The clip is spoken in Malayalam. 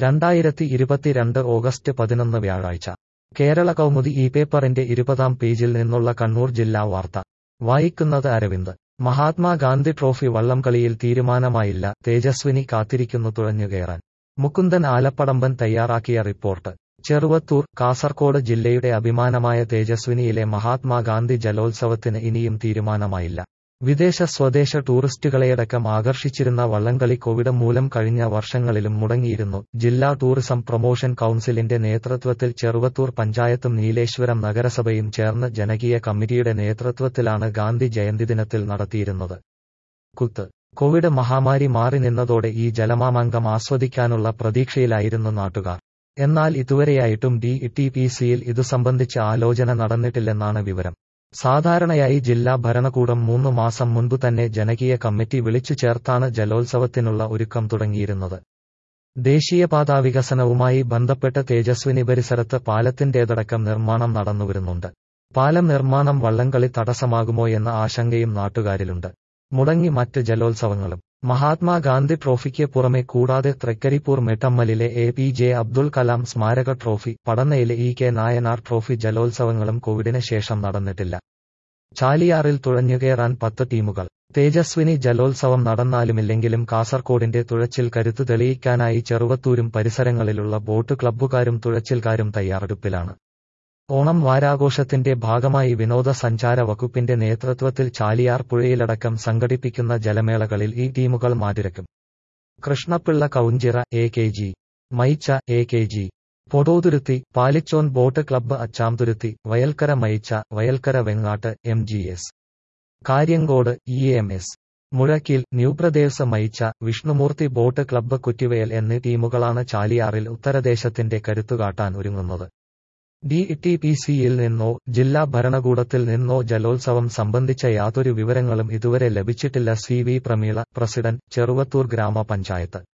രണ്ടായിരത്തി ഇരുപത്തിരണ്ട് ഓഗസ്റ്റ് പതിനൊന്ന് വ്യാഴാഴ്ച കേരള കൗമുദി ഈ പേപ്പറിന്റെ ഇരുപതാം പേജിൽ നിന്നുള്ള കണ്ണൂർ ജില്ലാ വാർത്ത വായിക്കുന്നത് അരവിന്ദ് മഹാത്മാഗാന്ധി ട്രോഫി വള്ളംകളിയിൽ തീരുമാനമായില്ല തേജസ്വിനി കാത്തിരിക്കുന്നു തുഴഞ്ഞുകയറാൻ മുകുന്ദൻ ആലപ്പടമ്പൻ തയ്യാറാക്കിയ റിപ്പോർട്ട് ചെറുവത്തൂർ കാസർകോട് ജില്ലയുടെ അഭിമാനമായ തേജസ്വിനിയിലെ മഹാത്മാഗാന്ധി ജലോത്സവത്തിന് ഇനിയും തീരുമാനമായില്ല വിദേശ സ്വദേശ ടൂറിസ്റ്റുകളെയടക്കം ആകർഷിച്ചിരുന്ന വള്ളംകളി കോവിഡ് മൂലം കഴിഞ്ഞ വർഷങ്ങളിലും മുടങ്ങിയിരുന്നു ജില്ലാ ടൂറിസം പ്രൊമോഷൻ കൌൺസിലിന്റെ നേതൃത്വത്തിൽ ചെറുവത്തൂർ പഞ്ചായത്തും നീലേശ്വരം നഗരസഭയും ചേർന്ന് ജനകീയ കമ്മിറ്റിയുടെ നേതൃത്വത്തിലാണ് ഗാന്ധി ജയന്തി ദിനത്തിൽ നടത്തിയിരുന്നത് കുത്ത് കോവിഡ് മഹാമാരി മാറി നിന്നതോടെ ഈ ജലമാമാങ്കം ആസ്വദിക്കാനുള്ള പ്രതീക്ഷയിലായിരുന്നു നാട്ടുകാർ എന്നാൽ ഇതുവരെയായിട്ടും ഡി ടി പി സിയിൽ ഇതു സംബന്ധിച്ച് ആലോചന നടന്നിട്ടില്ലെന്നാണ് വിവരം സാധാരണയായി ജില്ലാ ഭരണകൂടം മൂന്ന് മാസം മുൻപ് തന്നെ ജനകീയ കമ്മിറ്റി വിളിച്ചു ചേർത്താണ് ജലോത്സവത്തിനുള്ള ഒരുക്കം തുടങ്ങിയിരുന്നത് ദേശീയപാതാ വികസനവുമായി ബന്ധപ്പെട്ട് തേജസ്വിനി പരിസരത്ത് പാലത്തിന്റേതടക്കം നിർമ്മാണം നടന്നുവരുന്നുണ്ട് പാലം നിർമ്മാണം വള്ളംകളി തടസ്സമാകുമോ എന്ന ആശങ്കയും നാട്ടുകാരിലുണ്ട് മുടങ്ങി മറ്റ് ജലോത്സവങ്ങളും മഹാത്മാഗാന്ധി ട്രോഫിക്ക് പുറമെ കൂടാതെ തൃക്കരിപ്പൂർ മെട്ടമ്മലിലെ A P J Abdul Kalam സ്മാരക ട്രോഫി പടന്നയിലെ ഇ കെ നായനാർ ട്രോഫി ജലോത്സവങ്ങളും കോവിഡിന് ശേഷം നടന്നിട്ടില്ല ചാലിയാറിൽ തുഴഞ്ഞുകയറാൻ പത്ത് ടീമുകൾ തേജസ്വിനി ജലോത്സവം നടന്നാലുമില്ലെങ്കിലും കാസർകോടിന്റെ തുഴച്ചിൽ കരുത്ത് തെളിയിക്കാനായി ചെറുവത്തൂരും പരിസരങ്ങളിലുള്ള ബോട്ട് ക്ലബ്ബുകാരും തുഴച്ചിൽക്കാരും തയ്യാറെടുപ്പിലാണ് ഓണം വാരാഘോഷത്തിന്റെ ഭാഗമായി വിനോദസഞ്ചാര വകുപ്പിന്റെ നേതൃത്വത്തിൽ ചാലിയാർ പുഴയിലടക്കം സംഘടിപ്പിക്കുന്ന ജലമേളകളിൽ ഈ ടീമുകൾ മാറ്റിരക്കും Krishnapillai Kaunchira A K G Maicha A K G Podothuruthi Palichon boat club Achamthuruthi Vayalkara Maicha Vayalkara Vengatt M G S Kariyankode E M S മുഴക്കിൽ ന്യൂപ്രദേശ് മൈച്ച വിഷ്ണുമൂർത്തി ബോട്ട് ക്ലബ്ബ് കുറ്റിവയൽ എന്നീ ടീമുകളാണ് ചാലിയാറിൽ ഉത്തരദേശത്തിന്റെ കരുത്തുകാട്ടാൻ ഒരുങ്ങുന്നത് ഡി ടി പി സിയിൽ നിന്നോ ജില്ലാ ഭരണകൂടത്തിൽ നിന്നോ ജലോത്സവം സംബന്ധിച്ച യാതൊരു വിവരങ്ങളും ഇതുവരെ ലഭിച്ചിട്ടില്ല C V Prameela president Cheruvathur ഗ്രാമപഞ്ചായത്ത്